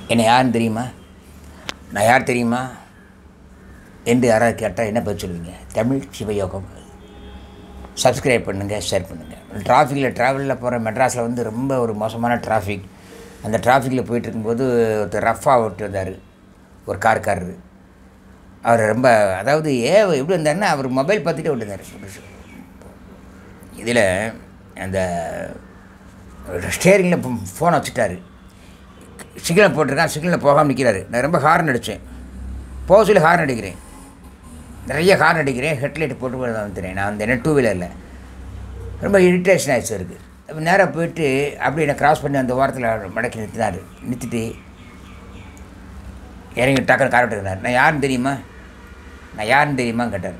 என்னை யாருன்னு தெரியுமா நான் யார் தெரியுமா என்று யாராவது கேட்டால் என்ன பதில் சொல்லுவீங்க தமிழ் சிவயோகம் சப்ஸ்கிரைப் பண்ணுங்கள் ஷேர் பண்ணுங்கள் டிராஃபிக்கில் ட்ராவலில் போகிற மெட்ராஸில் வந்து ரொம்ப ஒரு மோசமான டிராஃபிக் அந்த டிராஃபிக்கில் போயிட்டு இருக்கும்போது ஒருத்தர் ரஃபாக ஓட்டு வந்தார் ஒரு கார்காரரு அவர் ரொம்ப அதாவது ஏ எப்படி வந்தாருன்னா அவர் மொபைல் பார்த்துட்டே விட்டுருந்தார் இதில் அந்த ஸ்டேரிங்கில் ஃபோனை வச்சுட்டாரு சிக்னல் போட்டிருக்கான் சிக்னலில் போகாமல் நிற்கிறாரு நான் ரொம்ப ஹார்ன் அடித்தேன் போக சொல்லி ஹார்ன் அடிக்கிறேன் நிறைய ஹார்ன் அடிக்கிறேன் ஹெட்லைட் போட்டு போய் வந்துட்டேன் நான் வந்து என்ன டூ வீலரில் ரொம்ப இரிட்டேஷன் ஆயிடுச்சு இருக்குது அப்போ நேராக போயிட்டு அப்படி என்னை கிராஸ் பண்ணி அந்த ஓரத்தில் மடக்கி நிறுத்தினார் நிறுத்திட்டு இறங்கி டக்குன்னு கார் விட்டுருந்தார் நான் யாருன்னு தெரியுமா நான் யாருன்னு தெரியுமா கேட்டார்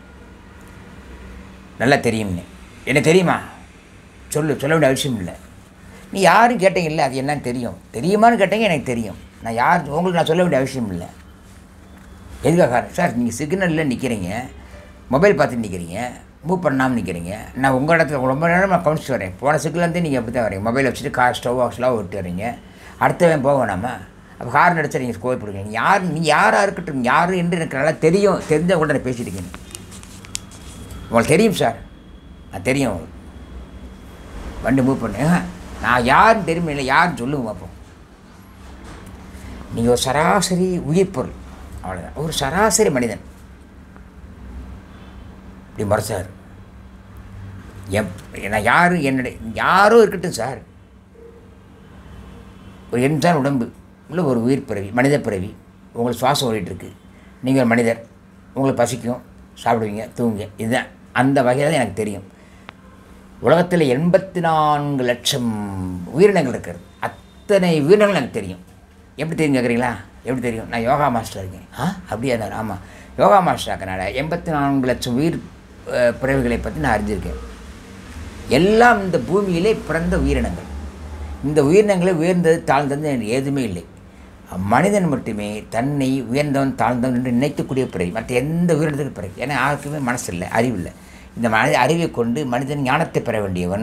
நல்லா தெரியும்னு என்ன தெரியுமா சொல்லு சொல்ல வேண்டிய அவசியம் இல்லை நீ யாரும் கேட்டீங்கல்ல அது என்னன்னு தெரியும் தெரியுமான்னு கேட்டீங்க எனக்கு தெரியும் நான் யார் உங்களுக்கு நான் சொல்ல வேண்டிய அவசியம் இல்லை எதுக்காக காரணம் சார் நீங்கள் சிக்னலில் நிற்கிறீங்க மொபைல் பார்த்து நிற்கிறீங்க மூவ் பண்ணாமல் நிற்கிறீங்க நான் உங்கள் இடத்துல ரொம்ப நேரம் நான் கவனிச்சுட்டு வரேன் போன சிக்னலேருந்து நீங்கள் அப்படி தான் வரீங்க மொபைல் வச்சுட்டு கார் ஸ்டவ் ஸ்லோவ் விட்டு வரீங்க அடுத்தவன் போக வேணாமா அப்போ ஹார்ன் அடிச்சா நீங்கள் கோவில் போடுவீங்க யார் நீங்கள் யாராக இருக்கட்டும் யார் என்று எனக்கு நல்லா தெரியும் தெரிஞ்ச கூட நான் பேசிட்டு இருக்கீங்க உங்களுக்கு தெரியும் சார் நான் தெரியும் உங்களுக்கு வண்டி மூவ் பண்ணு ஆஹா, நான் யாருன்னு தெரியுமா இல்லை யாருன்னு சொல்லுங்க பார்ப்போம் நீங்கள் ஒரு சராசரி உயிர் பொருள் அவ்வளோதான் ஒரு சராசரி மனிதன் இப்படி மறைச்சார் எப் நான் யார் என்னுடைய யாரோ இருக்கட்டும் சார் ஒரு எண்சான் உடம்பு உள்ள ஒரு உயிர் பிறவி மனித பிறவி உங்களுக்கு சுவாசம் ஓடிட்டு இருக்கு நீங்கள் ஒரு மனிதர் உங்களுக்கு பசிக்கும் சாப்பிடுவீங்க தூங்குங்க இதுதான் அந்த வகையில் தான் எனக்கு தெரியும் உலகத்தில் எண்பத்தி நான்கு லட்சம் உயிரினங்கள் இருக்கிறது அத்தனை உயிரினங்கள் எனக்கு தெரியும் எப்படி தெரியும் கேட்குறீங்களா எப்படி தெரியும் நான் யோகா மாஸ்டர் இருக்கேன் ஆ அப்படியா நான் ஆமாம் யோகா மாஸ்டர் ஆக்கனால எண்பத்தி நான்கு லட்சம் உயிர் அஹ், பிறவிகளை பற்றி நான் அறிஞ்சிருக்கேன் எல்லாம் இந்த பூமியிலே பிறந்த உயிரினங்கள் இந்த உயிரினங்களை உயர்ந்தது தாழ்ந்தது என்று ஏதுமே இல்லை மனிதன் மட்டுமே தன்னை உயர்ந்தவன் தாழ்ந்தவன் என்று நினைக்கக்கூடிய பிறவி மற்ற எந்த உயிரினத்துக்கு பிறகு ஏன்னா யாருக்குமே மனசு இல்லை அறிவு இல்லை இந்த மனித அறிவை கொண்டு மனிதன் ஞானத்தை பெற வேண்டியவன்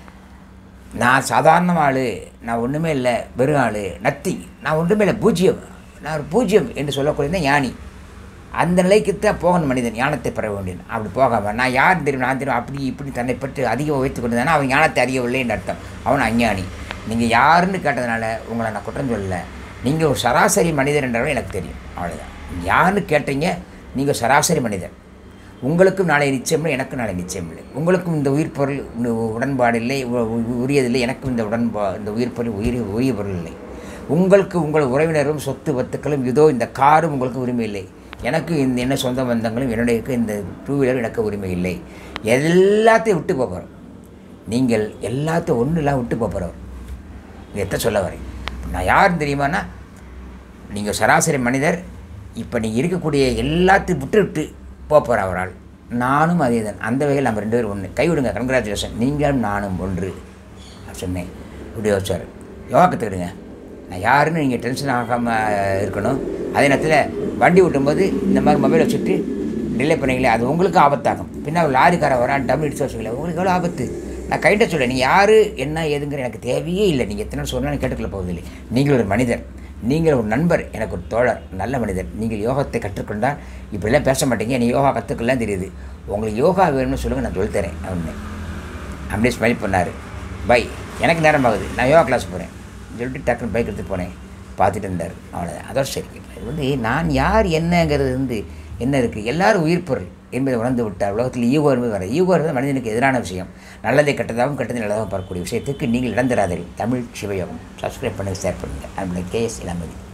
நான் சாதாரண ஆள் நான் ஒன்றுமே இல்லை வெறும் ஆள் நத்திங் நான் ஒன்றுமே இல்லை பூஜ்ஜியம் நான் ஒரு பூஜ்ஜியம் என்று சொல்லக்கூடிய ஞானி அந்த நிலைக்கு தான் போகணும் மனிதன் ஞானத்தை பெற வேண்டியது அப்படி போகாமல் நான் யார் தெரியும் நான் தெரியும் அப்படி இப்படி தன்னை பற்றி அதிகம் வைத்து கொண்டு அவன் ஞானத்தை அறியவில்லைன்னு அர்த்தம் அவன் அஞ்ஞானி நீங்கள் யாருன்னு கேட்டதுனால உங்களை நான் குற்றம் சொல்லலை நீங்கள் ஒரு சராசரி மனிதர் என்றவரை எனக்கு தெரியும் அவ்வளோதான் யாருன்னு கேட்டீங்க நீங்கள் ஒரு சராசரி மனிதர் உங்களுக்கும் நாளை நிச்சயம் இல்லை எனக்கும் நாளை நிச்சயம் இல்லை உங்களுக்கும் இந்த உயிர் பொருள் இந்த உடன்பாடு இல்லை உ- உ- உரியதில்லை எனக்கும் இந்த உடன்பா இந்த உயிர் பொருள் உயிர் உரிய பொருள் இல்லை உங்களுக்கு உங்கள் உறவினரும் சொத்து பத்துக்களும் இதோ இந்த காரும் உங்களுக்கு உரிமை இல்லை எனக்கு இந்த என்ன சொந்த பந்தங்களும் என்னுடைய இந்த டூ வீலரும் எனக்கு உரிமை இல்லை எல்லாத்தையும் விட்டு போகிறோம் நீங்கள் எல்லாத்தையும் ஒன்றுலாம் விட்டு போகிறவர் எத்த சொல்ல வரேன் நான் யாருன்னு தெரியுமானா நீங்கள் சராசரி மனிதர் இப்போ நீங்கள் இருக்கக்கூடிய எல்லாத்தையும் விட்டு விட்டு போகிற அவரால் நானும் அதே தான் அந்த வகையில் நம்ம ரெண்டு பேரும் ஒன்று கைவிடுங்க கங்க்ராச்சுலேஷன் நீங்களும் நானும் ஒன்று நான் சொன்னேன் இப்படி யோசிச்சார் யோகா கற்றுக்கிடுங்க நான் யாருன்னு நீங்கள் டென்ஷன் ஆகாமல் இருக்கணும் அதே நேரத்தில் வண்டி ஓட்டும்போது இந்த மாதிரி மொபைல் வச்சுட்டு டிலே பண்ணீங்களே அது உங்களுக்கு ஆபத்தாகும் பின்ன ஒரு லாரிக்காரன் வரான் டபுள் இடிச்சு வச்சுக்கல உங்களுக்கு எவ்வளோ ஆபத்து நான் கைட்ட சொல்ல நீ யார் என்ன ஏதுங்கிற எனக்கு தேவையே இல்லை நீங்கள் எத்தனை சொன்னாலும் கேட்டுக்கொள்ள போவதில்லை நீங்கள் ஒரு மனிதர் நீங்கள் ஒரு நண்பர் எனக்கு ஒரு தோழர் நல்ல மனிதர் நீங்கள் யோகத்தை கற்றுக்கொண்டால் இப்படிலாம் பேச மாட்டீங்க நீ யோகா கற்றுக்கலாம் தெரியுது உங்களுக்கு யோகா வேணும்னு சொல்லுங்கள் நான் சொல்லித் தரேன் அப்படின்னு அப்படியே ஸ்மைல் பண்ணார் பை எனக்கு நேரம் ஆகுது நான் யோகா கிளாஸ் போகிறேன் சொல்லிட்டு டக்குன்னு பைக் எடுத்து போனேன் பார்த்துட்டு இருந்தார் அவ்வளோதான் அதோட சரி இது வந்து நான் யார் என்னங்கிறது வந்து என்ன இருக்குது எல்லாரும் உயிர் பொருள் என்பதை உணர்ந்து விட்டார் உலகத்தில் ஈகோ என்பது வர ஈகோ என்பது மனிதனுக்கு எதிரான விஷயம் நல்லதை கெட்டதாகவும் கெட்டதை நல்லதாகவும் பார்க்கக்கூடிய விஷயத்துக்கு நீங்கள் இழந்துடாதீர்கள் தமிழ் சிவயோகம் சப்ஸ்கிரைப் பண்ணுங்கள் ஷேர் பண்ணுங்கள் அப்படின்னு கேஎஸ் இளமதி